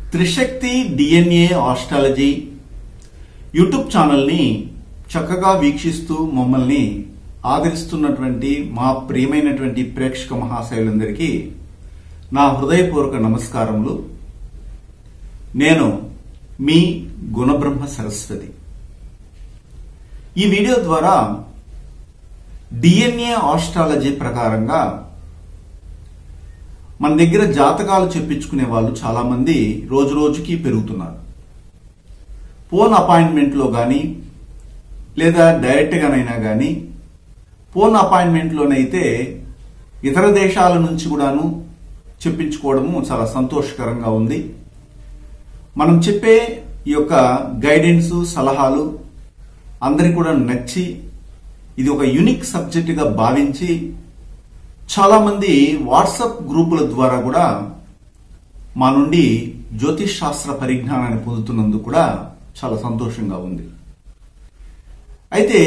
త్రిశక్తి DNA astrology YouTube ఛానల్ని చక్కగా వీక్షిస్తూ మమ్మల్ని ఆదరిస్తున్నటువంటి మా ప్రియమైనటువంటి ప్రేక్షక మహాశయులందరికీ నా హృదయపూర్వక నమస్కారములు నేను మీ గుణబ్రహ్మ సరస్వతి ఈ వీడియో ద్వారా డిఎన్ఏ ఆస్ట్రాలజీ ప్రకారంగా మన దగ్గర జాతకాలు చెప్పించుకునే వాళ్ళు చాలా మంది రోజు రోజుకి పెరుగుతున్నారు ఫోన్ అపాయింట్మెంట్లో కానీ లేదా డైరెక్ట్గానైనా కానీ ఫోన్ అపాయింట్మెంట్లోనైతే ఇతర దేశాల నుంచి కూడాను చెప్పించుకోవడము చాలా సంతోషకరంగా ఉంది మనం చెప్పే ఈ యొక్క గైడెన్స్ సలహాలు అందరికి కూడా నచ్చి ఇది ఒక యునిక్ సబ్జెక్టుగా భావించి చాలా మంది వాట్సాప్ గ్రూపుల ద్వారా కూడా మా నుండి జ్యోతిష్ శాస్త్ర పరిజ్ఞానాన్ని పొందుతున్నందుకు కూడా చాలా సంతోషంగా ఉంది అయితే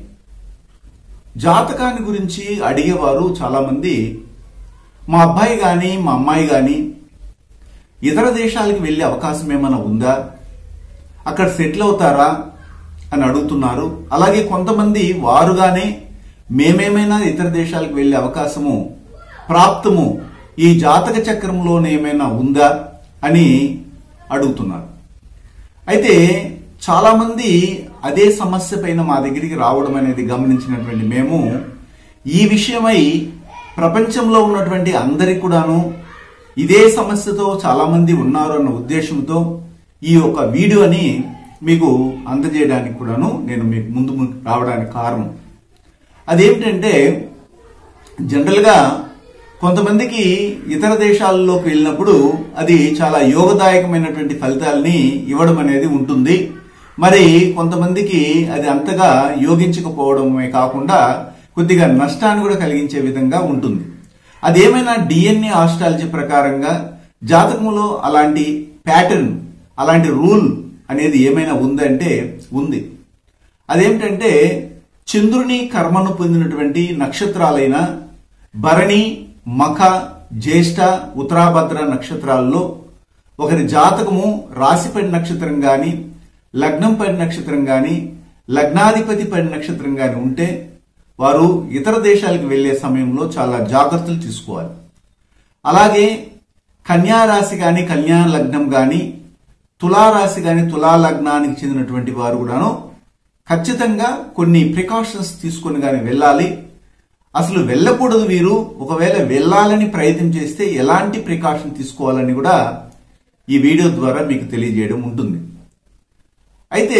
జాతకాన్ని గురించి అడిగేవారు చాలా మంది మా అబ్బాయి గాని మా అమ్మాయి గాని ఇతర దేశాలకు వెళ్ళే అవకాశం ఏమైనా ఉందా అక్కడ సెటిల్ అవుతారా అని అడుగుతున్నారు అలాగే కొంతమంది వారుగానే మేమేమైనా ఇతర దేశాలకు వెళ్లే అవకాశము ప్రాప్తము ఈ జాతక చక్రంలోనే ఏమైనా ఉందా అని అడుగుతున్నారు అయితే చాలా మంది అదే సమస్య పైన మా దగ్గరికి రావడం అనేది గమనించినటువంటి మేము ఈ విషయమై ప్రపంచంలో ఉన్నటువంటి అందరికి కూడాను ఇదే సమస్యతో చాలా మంది ఉన్నారు అన్న ఉద్దేశంతో ఈ యొక్క వీడియోని మీకు అందజేయడానికి కూడాను నేను మీకు ముందు రావడానికి కారణం అదేమిటంటే జనరల్గా కొంతమందికి ఇతర దేశాల్లోకి వెళ్ళినప్పుడు అది చాలా యోగదాయకమైనటువంటి ఫలితాలని ఇవ్వడం అనేది ఉంటుంది మరి కొంతమందికి అది అంతగా యోగించకపోవడమే కాకుండా కొద్దిగా నష్టాన్ని కూడా కలిగించే విధంగా ఉంటుంది అదేమైనా డిఎన్ఏ ఆస్ట్రాలజీ ప్రకారంగా జాతకంలో అలాంటి ప్యాటర్న్ అలాంటి రూల్ అనేది ఏమైనా ఉందంటే ఉంది అదేమిటంటే చంద్రుని కర్మను పొందినటువంటి నక్షత్రాలైన భరణి మఖ జ్యేష్ఠ ఉత్తరాభద్ర నక్షత్రాల్లో ఒకరి జాతకము రాశిపడి నక్షత్రం గాని లగ్నం పడి నక్షత్రం గాని లగ్నాధిపతి పడి నక్షత్రం గాని ఉంటే వారు ఇతర దేశాలకు వెళ్లే సమయంలో చాలా జాగ్రత్తలు తీసుకోవాలి అలాగే కన్యా రాశి గాని కన్యా లగ్నం గాని తులారాశి గాని తులా లగ్నానికి చెందినటువంటి వారు కూడాను ఖచ్చితంగా కొన్ని ప్రికాషన్స్ తీసుకొని గాని వెళ్ళాలి అసలు వెళ్ళకూడదు వీరు ఒకవేళ వెళ్ళాలని ప్రయత్నం చేస్తే ఎలాంటి ప్రికాషన్ తీసుకోవాలని కూడా ఈ వీడియో ద్వారా మీకు తెలియజేయడం ఉంటుంది అయితే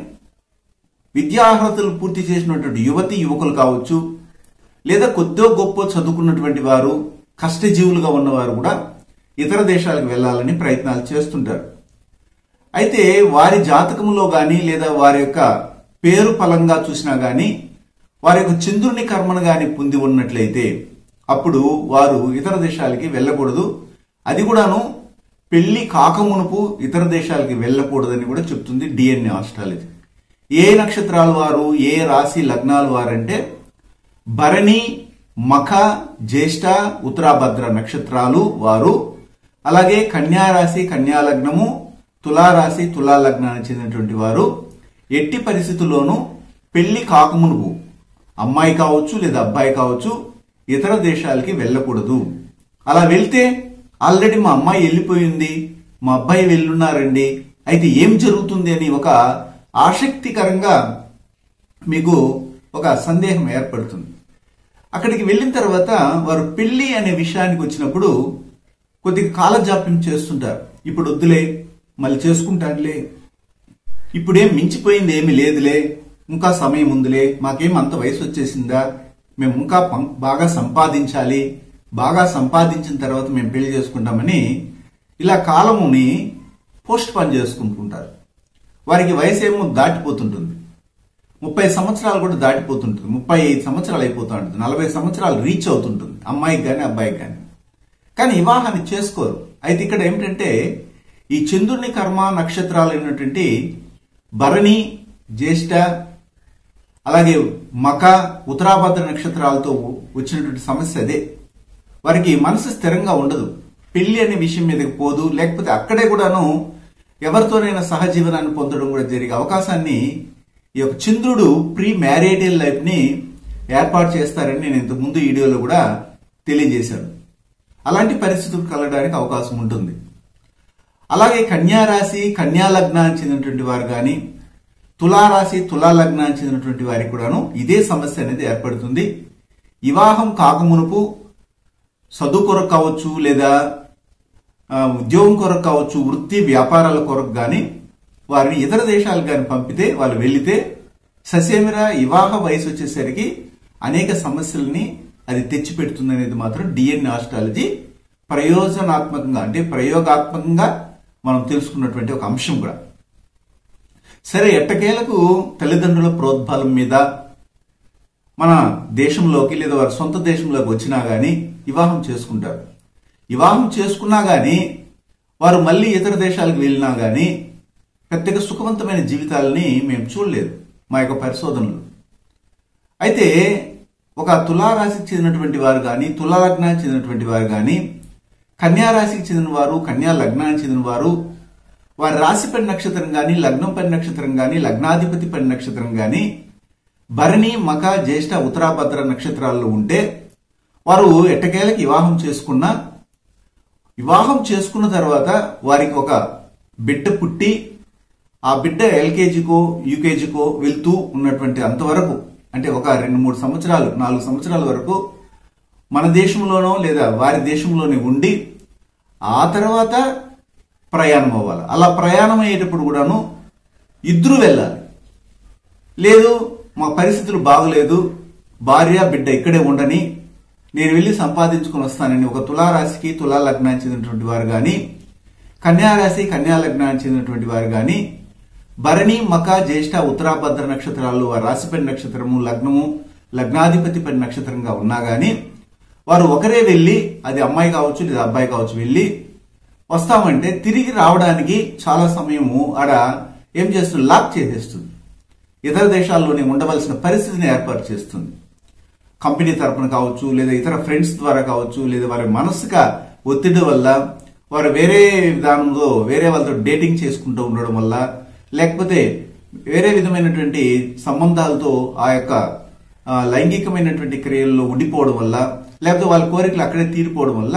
విద్యార్హతలు పూర్తి చేసినటువంటి యువతి యువకులు కావచ్చు లేదా కొద్దో గొప్ప చదువుకున్నటువంటి వారు కష్టజీవులుగా ఉన్నవారు కూడా ఇతర దేశాలకు వెళ్ళాలని ప్రయత్నాలు చేస్తుంటారు అయితే వారి జాతకంలో గాని లేదా వారి యొక్క పేరు ఫలంగా చూసినా గాని వారి యొక్క చంద్రుని కర్మను గాని పొంది ఉన్నట్లయితే అప్పుడు వారు ఇతర దేశాలకి వెళ్ళకూడదు అది కూడాను పెళ్లి కాకమునుపు ఇతర దేశాలకి వెళ్ళకూడదని కూడా చెప్తుంది డిఎన్ఏ ఆస్ట్రాలజీ ఏ నక్షత్రాల వారు ఏ రాశి లగ్నాల వారంటే భరణి మఖ జ్యేష్ఠ ఉత్తరాభద్ర నక్షత్రాలు వారు అలాగే కన్యా రాశి కన్యా లగ్నము తులారాశి తులా లగ్నానికి చెందినటువంటి వారు ఎట్టి పరిస్థితుల్లోనూ పెళ్లి కాకమునుపు అమ్మాయి కావచ్చు లేదా అబ్బాయి కావచ్చు ఇతర దేశాలకి వెళ్ళకూడదు అలా వెళ్తే ఆల్రెడీ మా అమ్మాయి వెళ్ళిపోయింది మా అబ్బాయి వెళ్ళున్నారండి అయితే ఏం జరుగుతుంది అని ఒక ఆసక్తికరంగా మీకు ఒక సందేహం ఏర్పడుతుంది అక్కడికి వెళ్ళిన తర్వాత వారు పెళ్లి అనే విషయానికి వచ్చినప్పుడు కొద్దిగా కాలజాప్యం చేస్తుంటారు ఇప్పుడు వద్దులే మళ్ళీ చేసుకుంటానులే ఇప్పుడేం మించిపోయింది ఏమి లేదులే ఇంకా సమయం ఉందిలే మాకేం అంత వయసు వచ్చేసిందా మేము ఇంకా పం- బాగా సంపాదించాలి బాగా సంపాదించిన తర్వాత మేము పెళ్లి చేసుకుంటామని ఇలా కాలముని పోస్ట్ పోన్ చేసుకుంటుంటారు వారికి వయసు ఏమో దాటిపోతుంటుంది ముప్పై సంవత్సరాలు కూడా దాటిపోతుంటుంది ముప్పై ఐదు సంవత్సరాలు అయిపోతూ ఉంటుంది నలభై సంవత్సరాలు రీచ్ అవుతుంటుంది అమ్మాయికి కానీ అబ్బాయికి కానీ కానీ వివాహాన్ని చేసుకోరు అయితే ఇక్కడ ఏమిటంటే ఈ చంద్రుని కర్మ నక్షత్రాలు అయినటువంటి భరణి జ్యేష్ఠ అలాగే మక ఉత్తరాభద్ర నక్షత్రాలతో వచ్చినటువంటి సమస్య అదే వారికి మనసు స్థిరంగా ఉండదు పెళ్లి అనే విషయం మీదకి పోదు లేకపోతే అక్కడే కూడాను ఎవరితోనైనా సహజీవనాన్ని పొందడం కూడా జరిగే అవకాశాన్ని ఈ యొక్క చంద్రుడు ప్రీ మ్యారేటల్ లైఫ్ ని ఏర్పాటు చేస్తారని నేను ఇంతకు ముందు వీడియోలో కూడా తెలియజేశాను అలాంటి పరిస్థితులు కలగడానికి అవకాశం ఉంటుంది అలాగే కన్యా రాశి కన్యా లగ్నానికి చెందినటువంటి వారు కానీ తులారాశి తులా లగ్నానికి చెందినటువంటి వారికి కూడాను ఇదే సమస్య అనేది ఏర్పడుతుంది వివాహం కాకమునుపు చదువు కొరకు కావచ్చు లేదా ఆ, ఉద్యోగం కొరకు కావచ్చు వృత్తి వ్యాపారాల కొరకు కానీ వారిని ఇతర దేశాలకు కానీ పంపితే వాళ్ళు వెళితే ససేమిరా వివాహ వయసు వచ్చేసరికి అనేక సమస్యల్ని అది తెచ్చిపెడుతుంది అనేది మాత్రం డిఎన్ఏ ఆస్ట్రాలజీ ప్రయోజనాత్మకంగా అంటే ప్రయోగాత్మకంగా మనం తెలుసుకున్నటువంటి ఒక అంశం కూడా సరే ఎట్టకేలకు తల్లిదండ్రుల ప్రోద్బలం మీద మన దేశంలోకి లేదా వారి సొంత దేశంలోకి వచ్చినా గాని వివాహం చేసుకుంటారు వివాహం చేసుకున్నా గాని వారు మళ్ళీ ఇతర దేశాలకు వెళ్ళినా గాని పెద్దగా సుఖవంతమైన జీవితాలని మేము చూడలేదు మా యొక్క పరిశోధనలు అయితే ఒక తులారాశికి చెందినటువంటి వారు కానీ తులా లగ్నానికి చెందినటువంటి వారు కానీ కన్యా రాశికి చెందిన వారు కన్యా లగ్నానికి చెందిన వారు వారి రాశి పని నక్షత్రం కానీ లగ్నం పని నక్షత్రం కానీ లగ్నాధిపతి పని నక్షత్రం కానీ భరణి మక జ్యేష్ఠ ఉత్తరాభద్ర నక్షత్రాల్లో ఉంటే వారు ఎట్టకేలకి వివాహం చేసుకున్న వివాహం చేసుకున్న తర్వాత వారికి ఒక బిడ్డ పుట్టి ఆ బిడ్డ ఎల్కేజీకో యూకేజీకో వెళ్తూ ఉన్నటువంటి అంతవరకు అంటే ఒక రెండు మూడు సంవత్సరాలు నాలుగు సంవత్సరాల వరకు మన దేశంలోనో లేదా వారి దేశంలోనే ఉండి ఆ తర్వాత ప్రయాణం అవ్వాలి అలా ప్రయాణం అయ్యేటప్పుడు కూడాను ఇద్దరు వెళ్ళాలి లేదు మా పరిస్థితులు బాగలేదు భార్య బిడ్డ ఇక్కడే ఉండని నేను వెళ్ళి సంపాదించుకుని వస్తానని ఒక తులారాశికి తులా లగ్నానికి చెందినటువంటి వారు కానీ కన్యారాశి కన్యా లగ్నానికి చెందినటువంటి వారు కానీ భరణి మక జ్యేష్ఠ ఉత్తరాభద్ర నక్షత్రాలు వారి రాశిపడి నక్షత్రము లగ్నము లగ్నాధిపతి పడి నక్షత్రంగా ఉన్నా గాని వారు ఒకరే వెళ్ళి అది అమ్మాయి కావచ్చు లేదా అబ్బాయి కావచ్చు వెళ్ళి వస్తామంటే తిరిగి రావడానికి చాలా సమయము ఆడ ఏం చేస్తుంది లాక్ చేసేస్తుంది ఇతర దేశాల్లోనే ఉండవలసిన పరిస్థితిని ఏర్పాటు చేస్తుంది కంపెనీ తరపున కావచ్చు లేదా ఇతర ఫ్రెండ్స్ ద్వారా కావచ్చు లేదా వారి మనసుక ఒత్తిడి వల్ల వారు వేరే విధానంలో వేరే వాళ్ళతో డేటింగ్ చేసుకుంటూ ఉండడం వల్ల లేకపోతే వేరే విధమైనటువంటి సంబంధాలతో ఆ యొక్క ఆ, లైంగికమైనటువంటి క్రియల్లో ఉండిపోవడం వల్ల లేకపోతే వాళ్ళ కోరికలు అక్కడే తీరిపోవడం వల్ల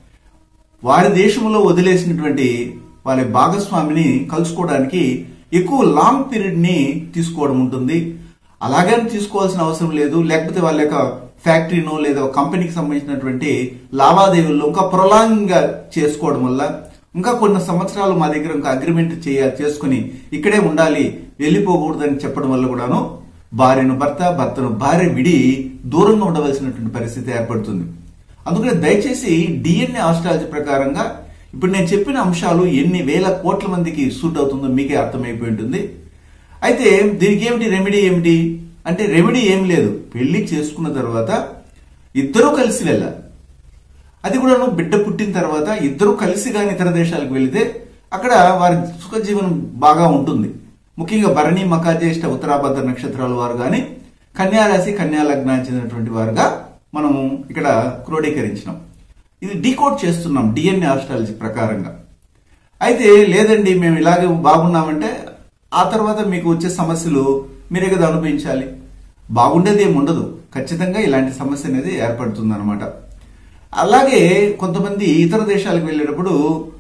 వారి దేశంలో వదిలేసినటువంటి వారి భాగస్వామిని కలుసుకోవడానికి ఎక్కువ లాంగ్ పీరియడ్ ని తీసుకోవడం ఉంటుంది అలాగని తీసుకోవాల్సిన అవసరం లేదు లేకపోతే వాళ్ళ యొక్క ఫ్యాక్టరీనో లేదా ఒక కంపెనీకి సంబంధించినటువంటి లావాదేవీల్లో ఇంకా ప్రొలాంగ్ గా చేసుకోవడం వల్ల ఇంకా కొన్ని సంవత్సరాలు మా దగ్గర ఇంకా అగ్రిమెంట్ చేయాలి చేసుకుని ఇక్కడే ఉండాలి వెళ్ళిపోకూడదని చెప్పడం వల్ల కూడాను భార్యను భర్త భర్తను భార్య విడి దూరంగా ఉండవలసినటువంటి పరిస్థితి ఏర్పడుతుంది అందుకని దయచేసి డిఎన్ఏ ఆస్ట్రాలజీ ప్రకారంగా ఇప్పుడు నేను చెప్పిన అంశాలు ఎన్ని వేల కోట్ల మందికి సూట్ అవుతుందో మీకే అర్థమైపోయి ఉంటుంది అయితే దీనికి ఏమిటి రెమెడీ ఏమిటి అంటే రెమెడీ ఏం లేదు పెళ్లి చేసుకున్న తర్వాత ఇద్దరూ కలిసి వెళ్ళాలి అది కూడా బిడ్డ పుట్టిన తర్వాత ఇద్దరు కలిసి కానీ ఇతర దేశాలకు వెళితే అక్కడ వారి సుఖజీవనం బాగా ఉంటుంది ముఖ్యంగా భరణి మకా జ్యేష్ఠ ఉత్తరాభద్ర నక్షత్రాల వారు కానీ కన్యారాశి కన్యా లగ్నానికి చెందినటువంటి వారుగా మనము ఇక్కడ క్రోడీకరించినాం ఇది డీకోడ్ చేస్తున్నాం డిఎన్ఏ ఆస్ట్రాలజీ ప్రకారంగా అయితే లేదండి మేము ఇలాగే బాగున్నామంటే ఆ తర్వాత మీకు వచ్చే సమస్యలు మీరే కదా అనుభవించాలి బాగుండేది ఏమి ఉండదు ఖచ్చితంగా ఇలాంటి సమస్య అనేది ఏర్పడుతుంది అనమాట అలాగే కొంతమంది ఇతర దేశాలకు వెళ్ళేటప్పుడు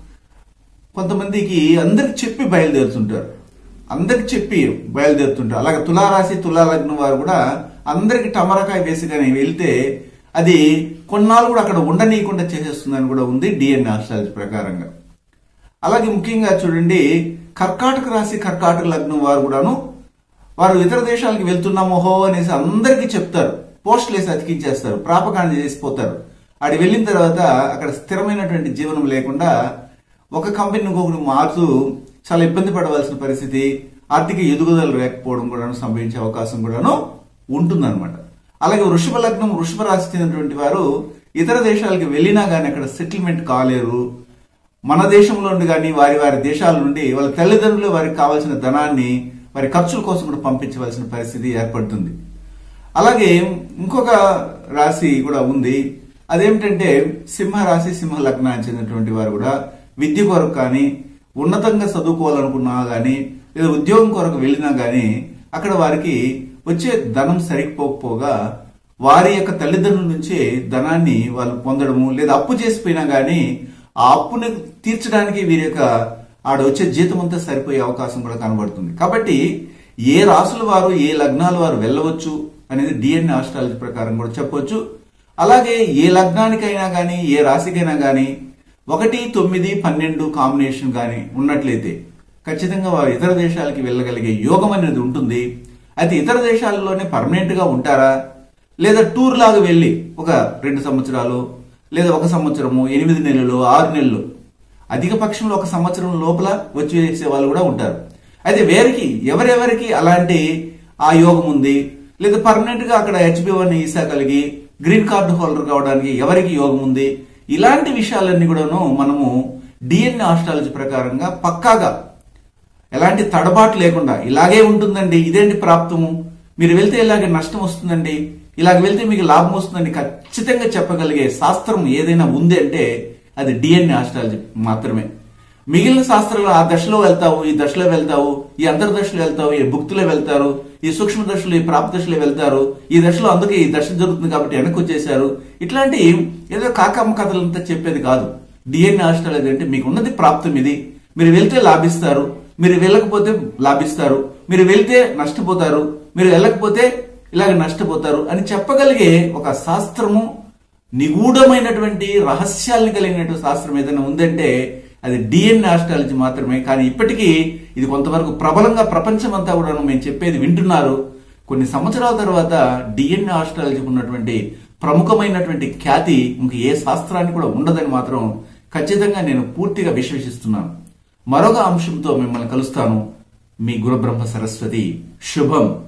కొంతమందికి అందరికి చెప్పి బయలుదేరుతుంటారు అందరికి చెప్పి బయలుదేరుతుంటారు అలాగే తులారాశి తులా లగ్నం వారు కూడా అందరికి టమరకాయ వేసి కానీ వెళ్తే అది కొన్నాళ్ళు కూడా అక్కడ ఉండనీయకుండా చేసేస్తుందని కూడా ఉంది డిఎన్ఏ ఆస్ట్రాలజీ ప్రకారంగా అలాగే ముఖ్యంగా చూడండి కర్కాటక రాశి కర్కాటక లగ్నం వారు కూడాను వారు ఇతర దేశాలకు వెళ్తున్నామో హో అనేసి అందరికీ చెప్తారు పోస్టులు వేసి అతికించేస్తారు ప్రాపకాండ చేసిపోతారు ఆడి వెళ్ళిన తర్వాత అక్కడ స్థిరమైనటువంటి జీవనం లేకుండా ఒక కంపెనీ ఇంకొకటి మారుతూ చాలా ఇబ్బంది పడవలసిన పరిస్థితి ఆర్థిక ఎదుగుదల లేకపోవడం కూడా సంభవించే అవకాశం కూడాను ఉంటుందన్నమాట అలాగే వృషభ లగ్నం వృషభ రాశి చెందినటువంటి వారు ఇతర దేశాలకు వెళ్ళినా కానీ అక్కడ సెటిల్మెంట్ కాలేరు మన దేశంలో నుండి కానీ వారి వారి దేశాల నుండి వాళ్ళ తల్లిదండ్రులు వారికి కావాల్సిన ధనాన్ని వారి ఖర్చుల కోసం కూడా పంపించవలసిన పరిస్థితి ఏర్పడుతుంది అలాగే ఇంకొక రాశి కూడా ఉంది అదేమిటంటే సింహ రాశి సింహ లగ్నానికి చెందినటువంటి వారు కూడా విద్య కొరకు కానీ ఉన్నతంగా చదువుకోవాలనుకున్నా గానీ లేదా ఉద్యోగం కొరకు వెళ్ళినా గానీ అక్కడ వారికి వచ్చే ధనం సరిపోకపోగా వారి యొక్క తల్లిదండ్రుల నుంచే ధనాన్ని వాళ్ళు పొందడము లేదా అప్పు చేసిపోయినా గానీ ఆ అప్పుని తీర్చడానికి వీరి యొక్క ఆడ వచ్చే జీతం అంతా సరిపోయే అవకాశం కూడా కనబడుతుంది కాబట్టి ఏ రాసుల వారు ఏ లగ్నాల వారు వెళ్ళవచ్చు అనేది డిఎన్ఏ ఆస్ట్రాలజీ ప్రకారం కూడా చెప్పొచ్చు అలాగే ఏ లగ్నానికైనా కానీ ఏ రాశికైనా కానీ ఒకటి తొమ్మిది పన్నెండు కాంబినేషన్ కానీ ఉన్నట్లయితే ఖచ్చితంగా వారు ఇతర దేశాలకి వెళ్ళగలిగే యోగం అనేది ఉంటుంది అయితే ఇతర దేశాలలోనే పర్మనెంట్ గా ఉంటారా లేదా టూర్ లాగా వెళ్ళి ఒక రెండు సంవత్సరాలు లేదా ఒక సంవత్సరము ఎనిమిది నెలలు ఆరు నెలలు అధిక పక్షంలో ఒక సంవత్సరం లోపల వచ్చి వేసే వాళ్ళు కూడా ఉంటారు అయితే వేరికి ఎవరెవరికి అలాంటి ఆ యోగం ఉంది లేదా పర్మనెంట్ గా అక్కడ హెచ్బి వన్ ఈసా కలిగి గ్రీన్ కార్డు హోల్డర్ కావడానికి ఎవరికి యోగం ఉంది ఇలాంటి విషయాలన్నీ కూడాను మనము డిఎన్ఏ ఆస్ట్రాలజీ ప్రకారంగా పక్కాగా ఎలాంటి తడబాటు లేకుండా ఇలాగే ఉంటుందండి ఇదేంటి ప్రాప్తము మీరు వెళ్తే ఇలాగే నష్టం వస్తుందండి ఇలాగ వెళ్తే మీకు లాభం వస్తుందని ఖచ్చితంగా చెప్పగలిగే శాస్త్రం ఏదైనా ఉంది అంటే అది డిఎన్ఏ ఆస్ట్రాలజీ మాత్రమే మిగిలిన శాస్త్రాలు ఆ దశలో వెళ్తావు ఈ దశలో వెళ్తావు ఈ అంతర్దశలో వెళ్తావు ఈ భుక్తిలో వెళ్తారు ఈ సూక్ష్మ దశలో ఈ ప్రాప్త దశలో వెళ్తారు ఈ దశలో అందుకే ఈ దశ జరుగుతుంది కాబట్టి వెనక్కి వచ్చేసారు ఇట్లాంటి ఏదో కాకమ్మ కథలంతా చెప్పేది కాదు డిఎన్ఏ ఆస్ట్రాలజీ అంటే మీకు ఉన్నది ప్రాప్తం ఇది మీరు వెళ్తే లాభిస్తారు మీరు వెళ్ళకపోతే లాభిస్తారు మీరు వెళ్తే నష్టపోతారు మీరు వెళ్ళకపోతే ఇలాగ నష్టపోతారు అని చెప్పగలిగే ఒక శాస్త్రము నిగూఢమైనటువంటి రహస్యాలను కలిగినటువంటి శాస్త్రం ఏదైనా ఉందంటే అది డిఎన్ఏ ఆస్ట్రాలజీ మాత్రమే కానీ ఇప్పటికీ ఇది కొంతవరకు ప్రబలంగా ప్రపంచమంతా కూడా మేము చెప్పేది వింటున్నారు కొన్ని సంవత్సరాల తర్వాత డిఎన్ఏ ఆస్ట్రాలజీకి ఉన్నటువంటి ప్రముఖమైనటువంటి ఖ్యాతి ఇంక ఏ శాస్త్రానికి కూడా ఉండదని మాత్రం ఖచ్చితంగా నేను పూర్తిగా విశ్వసిస్తున్నాను మరొక అంశంతో మిమ్మల్ని కలుస్తాను మీ గురుబ్రహ్మ సరస్వతి శుభం